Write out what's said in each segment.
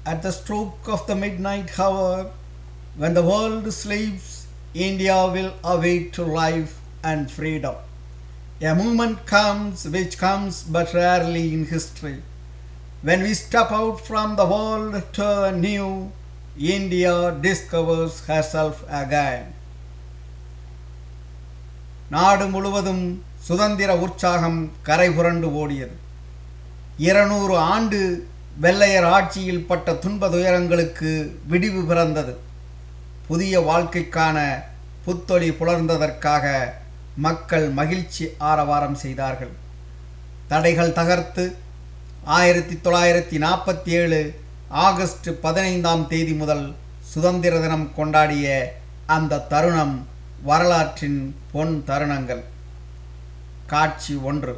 At the stroke of the midnight hour, when the world sleeps, India will awake to life and freedom. A moment comes which comes but rarely in history. When we step out from the world to a new, India discovers herself again. நாடு முழுவதும் சுதந்திர உற்சாகம் கரை புரண்டு ஓடியது இருநூறு ஆண்டு வெள்ளையர் ஆட்சியில் பட்ட துன்ப துயரங்களுக்கு விடிவு பிறந்தது புதிய வாழ்க்கைக்கான புத்தொளி புலர்ந்ததற்காக மக்கள் மகிழ்ச்சி ஆரவாரம் செய்தார்கள் தடைகள் தகர்த்து ஆயிரத்தி தொள்ளாயிரத்தி நாற்பத்தி ஏழு ஆகஸ்ட் பதினைந்தாம் தேதி முதல் சுதந்திர தினம் கொண்டாடிய அந்த தருணம் வரலாற்றின் பொன் தருணங்கள் காட்சி ஒன்று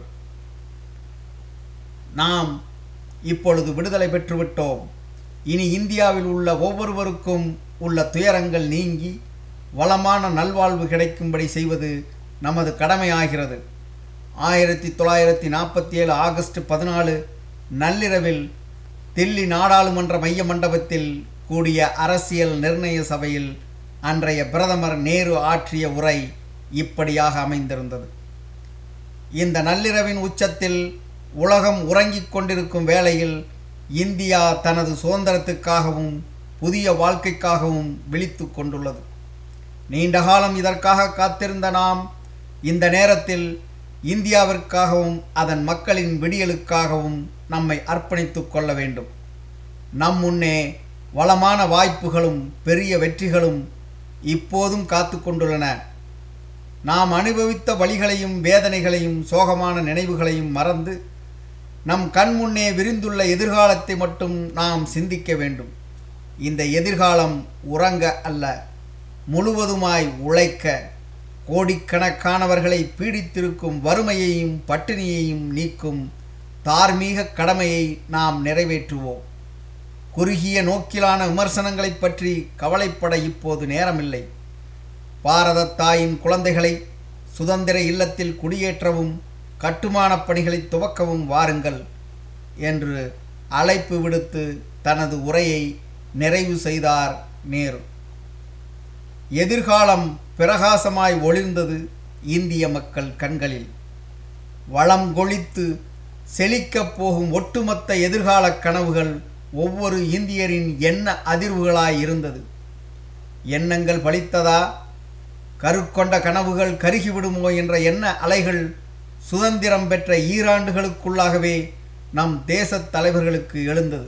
நாம் இப்பொழுது விடுதலை பெற்றுவிட்டோம் இனி இந்தியாவில் உள்ள ஒவ்வொருவருக்கும் உள்ள துயரங்கள் நீங்கி வளமான நல்வாழ்வு கிடைக்கும்படி செய்வது நமது கடமையாகிறது ஆயிரத்தி தொள்ளாயிரத்தி நாற்பத்தி ஏழு ஆகஸ்ட் பதினாலு நள்ளிரவில் தில்லி நாடாளுமன்ற மைய மண்டபத்தில் கூடிய அரசியல் நிர்ணய சபையில் அன்றைய பிரதமர் நேரு ஆற்றிய உரை இப்படியாக அமைந்திருந்தது இந்த நள்ளிரவின் உச்சத்தில் உலகம் உறங்கிக் கொண்டிருக்கும் வேளையில் இந்தியா தனது சுதந்திரத்துக்காகவும் புதிய வாழ்க்கைக்காகவும் விழித்து கொண்டுள்ளது நீண்ட காலம் இதற்காக காத்திருந்த நாம் இந்த நேரத்தில் இந்தியாவிற்காகவும் அதன் மக்களின் விடியலுக்காகவும் நம்மை அர்ப்பணித்துக் கொள்ள வேண்டும் நம் முன்னே வளமான வாய்ப்புகளும் பெரிய வெற்றிகளும் இப்போதும் காத்து கொண்டுள்ளன நாம் அனுபவித்த வழிகளையும் வேதனைகளையும் சோகமான நினைவுகளையும் மறந்து நம் கண் முன்னே விரிந்துள்ள எதிர்காலத்தை மட்டும் நாம் சிந்திக்க வேண்டும் இந்த எதிர்காலம் உறங்க அல்ல முழுவதுமாய் உழைக்க கோடிக்கணக்கானவர்களை பீடித்திருக்கும் வறுமையையும் பட்டினியையும் நீக்கும் தார்மீக கடமையை நாம் நிறைவேற்றுவோம் குறுகிய நோக்கிலான விமர்சனங்களைப் பற்றி கவலைப்பட இப்போது நேரமில்லை பாரத தாயின் குழந்தைகளை சுதந்திர இல்லத்தில் குடியேற்றவும் கட்டுமானப் பணிகளை துவக்கவும் வாருங்கள் என்று அழைப்பு விடுத்து தனது உரையை நிறைவு செய்தார் நேரு எதிர்காலம் பிரகாசமாய் ஒளிர்ந்தது இந்திய மக்கள் கண்களில் வளம் கொழித்து செழிக்கப் போகும் ஒட்டுமொத்த எதிர்கால கனவுகள் ஒவ்வொரு இந்தியரின் எண்ண அதிர்வுகளாய் இருந்தது எண்ணங்கள் பலித்ததா கருக்கொண்ட கனவுகள் கருகிவிடுமோ என்ற எண்ண அலைகள் சுதந்திரம் பெற்ற ஈராண்டுகளுக்குள்ளாகவே நம் தேசத் தலைவர்களுக்கு எழுந்தது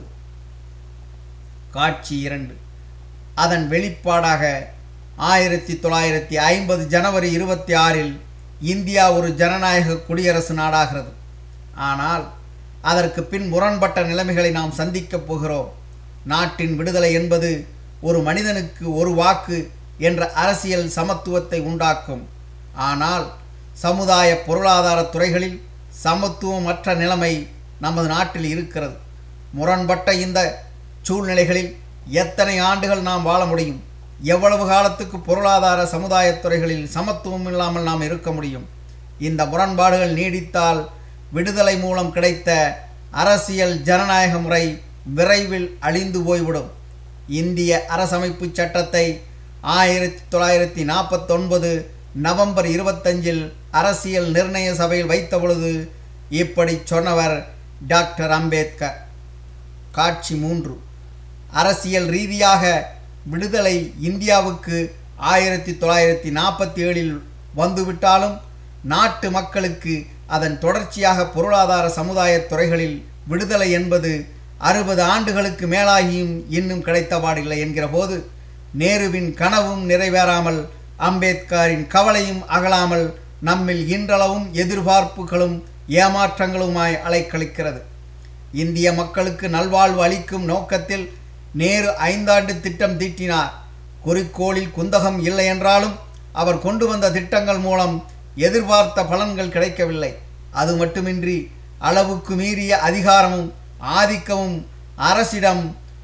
காட்சி இரண்டு அதன் வெளிப்பாடாக ஆயிரத்தி தொள்ளாயிரத்தி ஐம்பது ஜனவரி இருபத்தி ஆறில் இந்தியா ஒரு ஜனநாயக குடியரசு நாடாகிறது ஆனால் அதற்கு பின் முரண்பட்ட நிலைமைகளை நாம் சந்திக்கப் போகிறோம் நாட்டின் விடுதலை என்பது ஒரு மனிதனுக்கு ஒரு வாக்கு என்ற அரசியல் சமத்துவத்தை உண்டாக்கும் ஆனால் சமுதாய பொருளாதார துறைகளில் சமத்துவமற்ற நிலைமை நமது நாட்டில் இருக்கிறது முரண்பட்ட இந்த சூழ்நிலைகளில் எத்தனை ஆண்டுகள் நாம் வாழ முடியும் எவ்வளவு காலத்துக்கு பொருளாதார சமுதாயத் துறைகளில் சமத்துவம் இல்லாமல் நாம் இருக்க முடியும் இந்த முரண்பாடுகள் நீடித்தால் விடுதலை மூலம் கிடைத்த அரசியல் ஜனநாயக முறை விரைவில் அழிந்து போய்விடும் இந்திய அரசமைப்பு சட்டத்தை ஆயிரத்தி தொள்ளாயிரத்தி நாற்பத்தொன்பது நவம்பர் இருபத்தஞ்சில் அரசியல் நிர்ணய சபையில் வைத்த பொழுது இப்படி சொன்னவர் டாக்டர் அம்பேத்கர் காட்சி மூன்று அரசியல் ரீதியாக விடுதலை இந்தியாவுக்கு ஆயிரத்தி தொள்ளாயிரத்தி நாற்பத்தி ஏழில் வந்துவிட்டாலும் நாட்டு மக்களுக்கு அதன் தொடர்ச்சியாக பொருளாதார சமுதாய துறைகளில் விடுதலை என்பது அறுபது ஆண்டுகளுக்கு மேலாகியும் இன்னும் கிடைத்தபாடில்லை என்கிற போது நேருவின் கனவும் நிறைவேறாமல் அம்பேத்கரின் கவலையும் அகலாமல் நம்மில் இன்றளவும் எதிர்பார்ப்புகளும் ஏமாற்றங்களுமாய் அலைக்கழிக்கிறது இந்திய மக்களுக்கு நல்வாழ்வு அளிக்கும் நோக்கத்தில் நேரு ஐந்தாண்டு திட்டம் தீட்டினார் குறிக்கோளில் குந்தகம் இல்லை என்றாலும் அவர் கொண்டு வந்த திட்டங்கள் மூலம் எதிர்பார்த்த பலன்கள் கிடைக்கவில்லை அது மட்டுமின்றி அளவுக்கு மீறிய அதிகாரமும் ஆதிக்கமும் அரசிடம்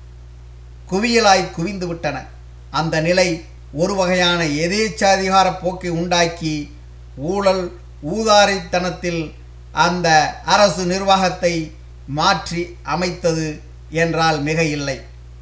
குவியலாய் குவிந்து விட்டன அந்த நிலை ஒரு வகையான எதேச்சாதிகார போக்கை உண்டாக்கி ஊழல் ஊதாரித்தனத்தில் அந்த அரசு நிர்வாகத்தை மாற்றி அமைத்தது என்றால் மிக இல்லை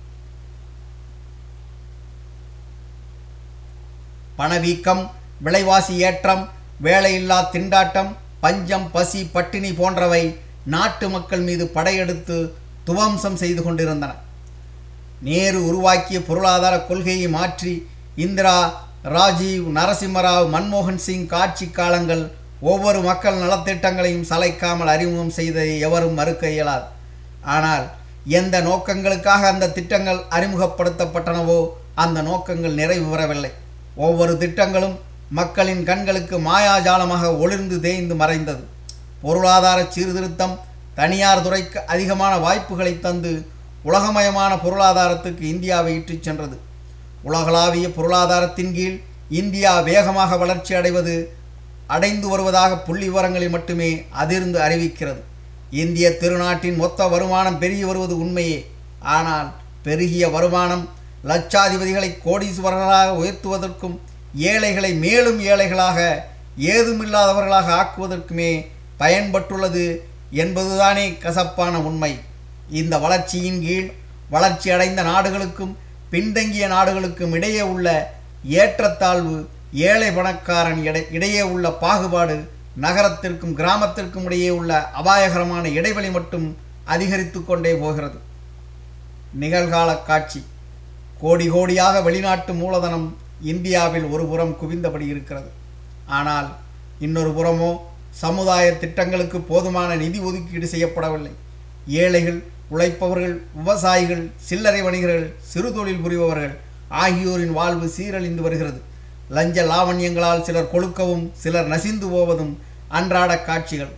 பணவீக்கம் விலைவாசி ஏற்றம் வேலையில்லா திண்டாட்டம் பஞ்சம் பசி பட்டினி போன்றவை நாட்டு மக்கள் மீது படையெடுத்து துவம்சம் செய்து கொண்டிருந்தன நேரு உருவாக்கிய பொருளாதார கொள்கையை மாற்றி இந்திரா ராஜீவ் நரசிம்மராவ் மன்மோகன் சிங் ஆட்சி காலங்கள் ஒவ்வொரு மக்கள் நலத்திட்டங்களையும் சளைக்காமல் அறிமுகம் செய்ததை எவரும் மறுக்க இயலாது ஆனால் எந்த நோக்கங்களுக்காக அந்த திட்டங்கள் அறிமுகப்படுத்தப்பட்டனவோ அந்த நோக்கங்கள் நிறைவு பெறவில்லை ஒவ்வொரு திட்டங்களும் மக்களின் கண்களுக்கு மாயாஜாலமாக ஒளிர்ந்து தேய்ந்து மறைந்தது பொருளாதார சீர்திருத்தம் தனியார் துறைக்கு அதிகமான வாய்ப்புகளை தந்து உலகமயமான பொருளாதாரத்துக்கு இந்தியாவை இட்டுச் சென்றது உலகளாவிய பொருளாதாரத்தின் கீழ் இந்தியா வேகமாக வளர்ச்சி அடைவது அடைந்து வருவதாக புள்ளி விவரங்களில் மட்டுமே அதிர்ந்து அறிவிக்கிறது இந்திய திருநாட்டின் மொத்த வருமானம் பெருகி வருவது உண்மையே ஆனால் பெருகிய வருமானம் லட்சாதிபதிகளை கோடீஸ்வரர்களாக உயர்த்துவதற்கும் ஏழைகளை மேலும் ஏழைகளாக ஏதுமில்லாதவர்களாக ஆக்குவதற்குமே பயன்பட்டுள்ளது என்பதுதானே கசப்பான உண்மை இந்த வளர்ச்சியின் கீழ் வளர்ச்சி அடைந்த நாடுகளுக்கும் பின்தங்கிய நாடுகளுக்கும் இடையே உள்ள ஏற்றத்தாழ்வு ஏழை பணக்காரன் இடை இடையே உள்ள பாகுபாடு நகரத்திற்கும் கிராமத்திற்கும் இடையே உள்ள அபாயகரமான இடைவெளி மட்டும் அதிகரித்து கொண்டே போகிறது நிகழ்கால காட்சி கோடி கோடியாக வெளிநாட்டு மூலதனம் இந்தியாவில் ஒரு புறம் குவிந்தபடி இருக்கிறது ஆனால் இன்னொரு புறமோ சமுதாய திட்டங்களுக்கு போதுமான நிதி ஒதுக்கீடு செய்யப்படவில்லை ஏழைகள் உழைப்பவர்கள் விவசாயிகள் சில்லறை வணிகர்கள் சிறு தொழில் புரிபவர்கள் ஆகியோரின் வாழ்வு சீரழிந்து வருகிறது லஞ்ச லாவண்யங்களால் சிலர் கொழுக்கவும் சிலர் நசிந்து போவதும் அன்றாட காட்சிகள்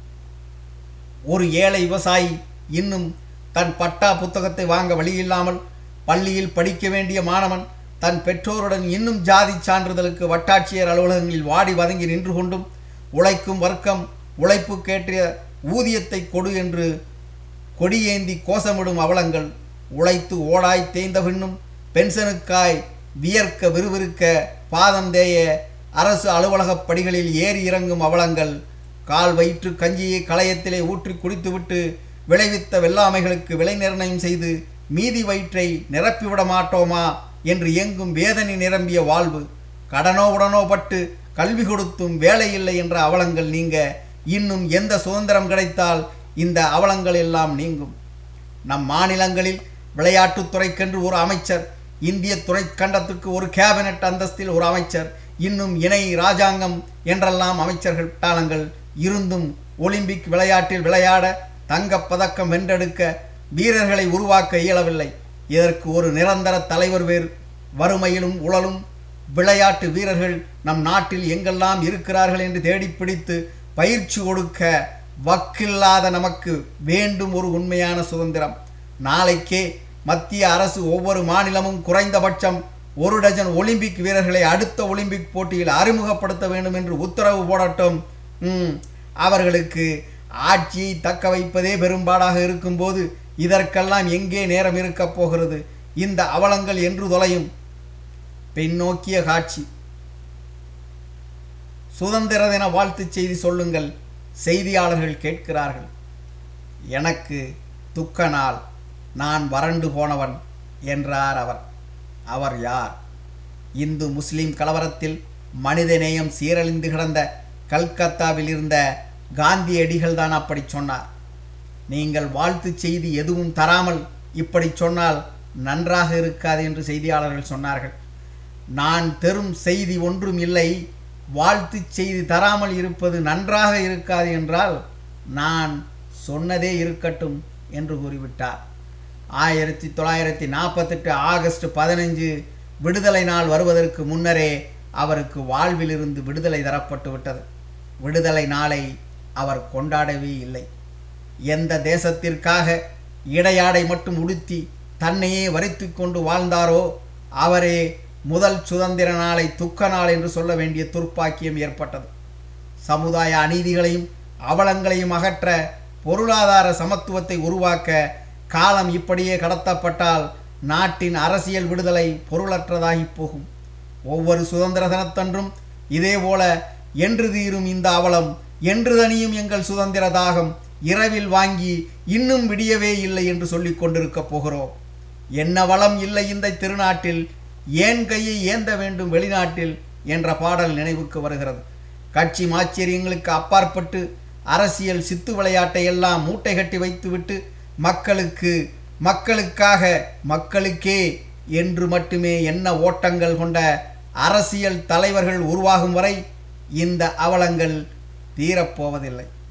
ஒரு ஏழை விவசாயி இன்னும் தன் பட்டா புத்தகத்தை வாங்க வழியில்லாமல் பள்ளியில் படிக்க வேண்டிய மாணவன் தன் பெற்றோருடன் இன்னும் ஜாதி சான்றிதழுக்கு வட்டாட்சியர் அலுவலகங்களில் வாடி வதங்கி நின்று கொண்டும் உழைக்கும் வர்க்கம் உழைப்புக்கேற்ற ஊதியத்தை கொடு என்று கொடியேந்தி கோஷமிடும் அவலங்கள் உழைத்து ஓடாய் தேய்ந்த பின்னும் பென்ஷனுக்காய் வியர்க்க விறுவிறுக்க பாதம் தேய அரசு அலுவலகப் படிகளில் ஏறி இறங்கும் அவலங்கள் கால் வயிற்று கஞ்சியை களையத்திலே ஊற்றி குடித்துவிட்டு விளைவித்த வெள்ளாமைகளுக்கு விலை நிர்ணயம் செய்து மீதி வயிற்றை நிரப்பிவிட மாட்டோமா என்று எங்கும் வேதனை நிரம்பிய வாழ்வு கடனோ உடனோ பட்டு கல்வி கொடுத்தும் வேலை இல்லை என்ற அவலங்கள் நீங்க இன்னும் எந்த சுதந்திரம் கிடைத்தால் இந்த அவலங்கள் எல்லாம் நீங்கும் நம் மாநிலங்களில் விளையாட்டுத்துறைக்கென்று ஒரு அமைச்சர் இந்திய துணைக்கண்டத்துக்கு ஒரு கேபினட் அந்தஸ்தில் ஒரு அமைச்சர் இன்னும் இணை ராஜாங்கம் என்றெல்லாம் அமைச்சர்கள் பட்டாளங்கள் இருந்தும் ஒலிம்பிக் விளையாட்டில் விளையாட தங்கப் பதக்கம் வென்றெடுக்க வீரர்களை உருவாக்க இயலவில்லை இதற்கு ஒரு நிரந்தர தலைவர் வேறு வறுமையிலும் உழலும் விளையாட்டு வீரர்கள் நம் நாட்டில் எங்கெல்லாம் இருக்கிறார்கள் என்று தேடிப் பிடித்து பயிற்சி கொடுக்க வக்கில்லாத நமக்கு வேண்டும் ஒரு உண்மையான சுதந்திரம் நாளைக்கே மத்திய அரசு ஒவ்வொரு மாநிலமும் குறைந்தபட்சம் ஒரு டஜன் ஒலிம்பிக் வீரர்களை அடுத்த ஒலிம்பிக் போட்டியில் அறிமுகப்படுத்த வேண்டும் என்று உத்தரவு போடட்டும் ம், அவர்களுக்கு ஆட்சியை தக்க வைப்பதே பெரும்பாடாக இருக்கும்போது இதற்கெல்லாம் எங்கே நேரம் இருக்கப் போகிறது இந்த அவலங்கள் என்று தொலையும் பின்னோக்கிய காட்சி சுதந்திர தின வாழ்த்துச் செய்தி சொல்லுங்கள் செய்தியாளர்கள் கேட்கிறார்கள் எனக்கு துக்க நாள் நான் வறண்டு போனவன் என்றார் அவர் அவர் யார் இந்து முஸ்லிம் கலவரத்தில் மனிதநேயம் சீரழிந்து கிடந்த கல்கத்தாவில் இருந்த காந்தியடிகள் தான் அப்படி சொன்னார் நீங்கள் வாழ்த்துச் செய்தி எதுவும் தராமல் இப்படி சொன்னால் நன்றாக இருக்காது என்று செய்தியாளர்கள் சொன்னார்கள் நான் தரும் செய்தி ஒன்றும் இல்லை வாழ்த்துச் செய்தி தராமல் இருப்பது நன்றாக இருக்காது என்றால் நான் சொன்னதே இருக்கட்டும் என்று கூறிவிட்டார் ஆயிரத்தி தொள்ளாயிரத்தி நாற்பத்தெட்டு ஆகஸ்ட் பதினஞ்சு விடுதலை நாள் வருவதற்கு முன்னரே அவருக்கு வாழ்விலிருந்து விடுதலை தரப்பட்டு விட்டது விடுதலை நாளை அவர் கொண்டாடவே இல்லை எந்த தேசத்திற்காக இடையாடை மட்டும் உடுத்தி தன்னையே வரித்து கொண்டு வாழ்ந்தாரோ அவரே முதல் சுதந்திர நாளை துக்க நாள் என்று சொல்ல வேண்டிய துர்ப்பாக்கியம் ஏற்பட்டது சமுதாய அநீதிகளையும் அவலங்களையும் அகற்ற பொருளாதார சமத்துவத்தை உருவாக்க காலம் இப்படியே கடத்தப்பட்டால் நாட்டின் அரசியல் விடுதலை பொருளற்றதாகி போகும் ஒவ்வொரு சுதந்திர தினத்தன்றும் இதேபோல என்று தீரும் இந்த அவலம் என்று தனியும் எங்கள் சுதந்திர தாகம் இரவில் வாங்கி இன்னும் விடியவே இல்லை என்று சொல்லிக் கொண்டிருக்கப் போகிறோம் என்ன வளம் இல்லை இந்த திருநாட்டில் ஏன் கையை ஏந்த வேண்டும் வெளிநாட்டில் என்ற பாடல் நினைவுக்கு வருகிறது கட்சி மாச்சரியங்களுக்கு அப்பாற்பட்டு அரசியல் சித்து விளையாட்டை எல்லாம் மூட்டை கட்டி வைத்துவிட்டு மக்களுக்கு மக்களுக்காக மக்களுக்கே என்று மட்டுமே என்ன ஓட்டங்கள் கொண்ட அரசியல் தலைவர்கள் உருவாகும் வரை இந்த அவலங்கள் தீரப்போவதில்லை